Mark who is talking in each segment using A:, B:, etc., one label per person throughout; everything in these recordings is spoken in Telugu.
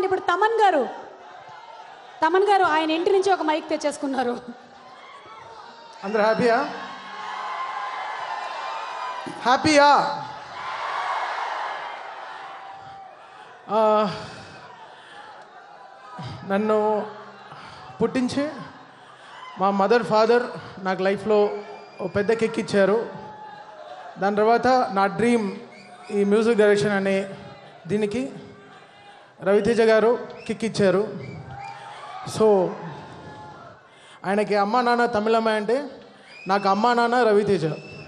A: ఇప్పుడు తమన్ గారు తమన్ గారు ఆయన ఇంటి నుంచి ఒక మైక్ తెచ్చేసుకున్నారు
B: అందరు హ్యాపీయా హ్యాపీయా ఆ, నన్ను పుట్టించి మా మదర్ ఫాదర్ నాకు లైఫ్లో ఓ పెద్ద కిక్ ఇచ్చారు దాని తర్వాత నా డ్రీమ్ ఈ మ్యూజిక్ డైరెక్షన్ అనే దీనికి రవితేజ గారు కిక్ ఇచ్చారు సో ఆయనకి అమ్మా నాన్న తమిళమ్మాయి అంటే నాకు అమ్మా నాన్న రవితేజ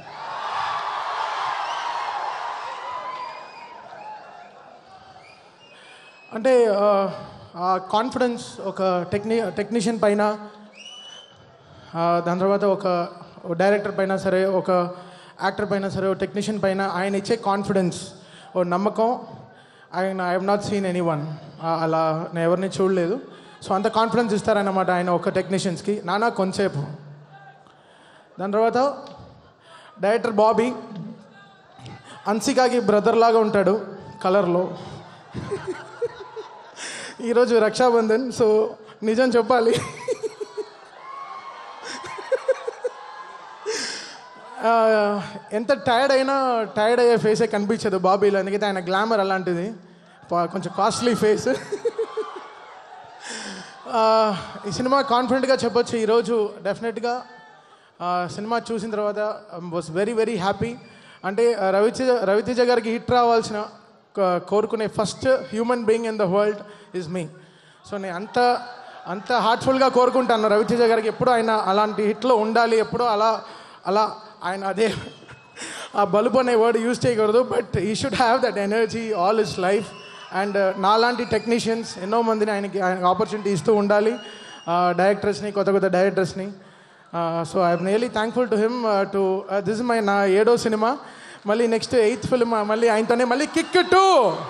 B: అంటే ఆ, ఆ కాన్ఫిడెన్స్ ఒక టెక్ని టెక్నీషియన్ పైన ఆ, దాని తర్వాత ఒక డైరెక్టర్ పైన సరే ఒక యాక్టర్ పైన సరే ఒక టెక్నీషియన్ పైన ఆయన ఇచ్చే కాన్ఫిడెన్స్ ఓ నమ్మకం ఆయన I have not seen anyone అలా నేను ఎవరిని చూడలేదు సో అంత కాన్ఫిడెన్స్ ఇస్తారన్నమాట ఆయన ఒక టెక్నీషియన్స్కి నానా కొంతసేపు దాని తర్వాత డైరెక్టర్ బాబీ అన్సికాకి బ్రదర్ లాగా ఉంటాడు కలర్లో ఈరోజు రక్షాబంధన్ సో నిజం చెప్పాలి ఆ, ఎంత టైర్డ్ అయినా టైర్డ్ అయ్యే ఫేసే కనిపించదు బాబీలో ఎందుకంటే ఆయన గ్లామర్ అలాంటిది పా- కొంచెం కాస్ట్లీ ఫేస్ ఈ సినిమా కాన్ఫిడెంట్గా చెప్పొచ్చు ఈరోజు డెఫినెట్గా సినిమా చూసిన తర్వాత వాస్ వెరీ వెరీ హ్యాపీ అంటే ఆ, రవితేజ రవితేజ గారికి హిట్ రావాల్సిన కో- కోరుకునే first human being in the world is me so నేను అంత అంత హార్ట్ఫుల్గా కోరుకుంటాను రవితేజ గారికి ఎప్పుడూ ఆయన అలాంటి హిట్లో ఉండాలి ఎప్పుడూ అలా అలా ఆయన అదే ఆ బలుపు అనే వర్డ్ యూజ్ చేయకూడదు but he should have that energy all his life and నాలాంటి టెక్నీషియన్స్ ఎన్నో మందిని ఆయనకి ఆయనకి ఆపర్చునిటీ ఇస్తూ ఉండాలి డైరెక్టర్స్ని కొత్త కొత్త డైరెక్టర్స్ని so I'm really thankful to him to this my నా ఏడో సినిమా మళ్ళీ నెక్స్ట్ ఎయిత్ ఫిల్మ్ మళ్ళీ ఆయనతోనే మళ్ళీ kick two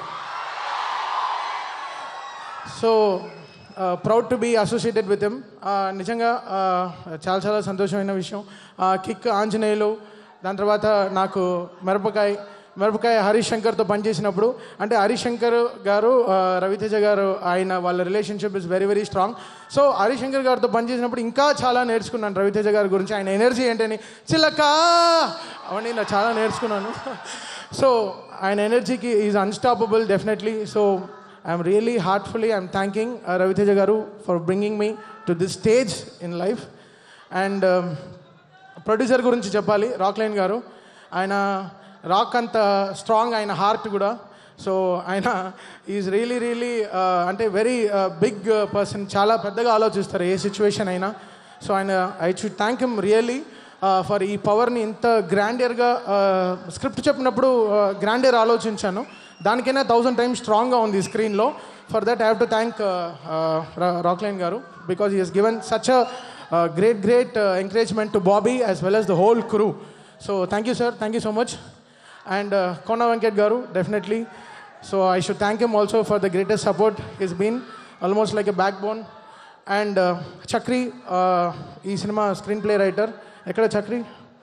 B: so proud to be associated with him నిజంగా uh, చాలా చాలా సంతోషమైన విషయం కిక్ ఆంజనేయులు దాని తర్వాత నాకు మిరపకాయ మిరపకాయ హరీష్ శంకర్తో పనిచేసినప్పుడు అంటే హరీష్ శంకర్ గారు uh, రవితేజ గారు ఆయన వాళ్ళ relationship is very very strong so Harish Shankar గారితో పనిచేసినప్పుడు ఇంకా చాలా నేర్చుకున్నాను రవితేజ గారి గురించి ఆయన ఎనర్జీ ఏంటని చిలక అవన్నీ నేను చాలా నేర్చుకున్నాను సో ఆయన ఎనర్జీకి is unstoppable definitely so I'm really heartfully I'm thanking Raviteja garu for bringing me to this stage in life and producer గురించి చెప్పాలి రాక్ లైన్ గారు ఆయన రాక్ అంత స్ట్రాంగ్ ఆయన హార్ట్ కూడా సో ఆయన ఈజ్ రియలీ రియలీ అంటే వెరీ బిగ్ పర్సన్ చాలా పెద్దగా ఆలోచిస్తారు ఏ సిచ్యువేషన్ అయినా సో ఆయన I should thank him really for ఈ పవర్ని ఇంత గ్రాండియర్గా స్క్రిప్ట్ చెప్పినప్పుడు గ్రాండియర్ ఆలోచించాను దానికైనా థౌజండ్ టైమ్స్ స్ట్రాంగ్గా ఉంది స్క్రీన్లో for that I have to thank Rockline garu because he has given such a great great encouragement to Bobby as well as the whole crew so thank you sir thank you so much and Kona Venkat garu definitely so I should thank him also for the greatest support he's been almost like a backbone and Chakri ఈ సినిమా స్క్రీన్ ప్లే రైటర్ ఎక్కడ చక్రి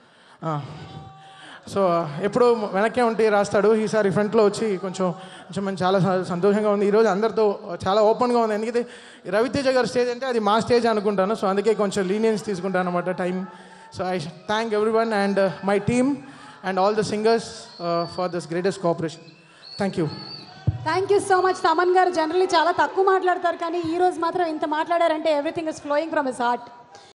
B: సో ఎప్పుడు వెనక్కే ఉంటే రాస్తాడు ఈసారి ఫ్రంట్లో వచ్చి కొంచెం కొంచెం మంచి చాలా స- సంతోషంగా ఉంది ఈరోజు అందరితో చాలా ఓపెన్గా ఉంది ఎందుకంటే రవితేజ గారి స్టేజ్ అంటే అది మా స్టేజ్ అనుకుంటాను సో అందుకే కొంచెం లీనియన్స్ తీసుకుంటాను అనమాట time so I thank everyone and my team and all the singers for this greatest cooperation thank you
A: thank you so much Thaman garu generally చాలా తక్కువ మాట్లాడతారు కానీ ఈ రోజు మాత్రం ఇంత మాట్లాడారంటే everything is flowing from his heart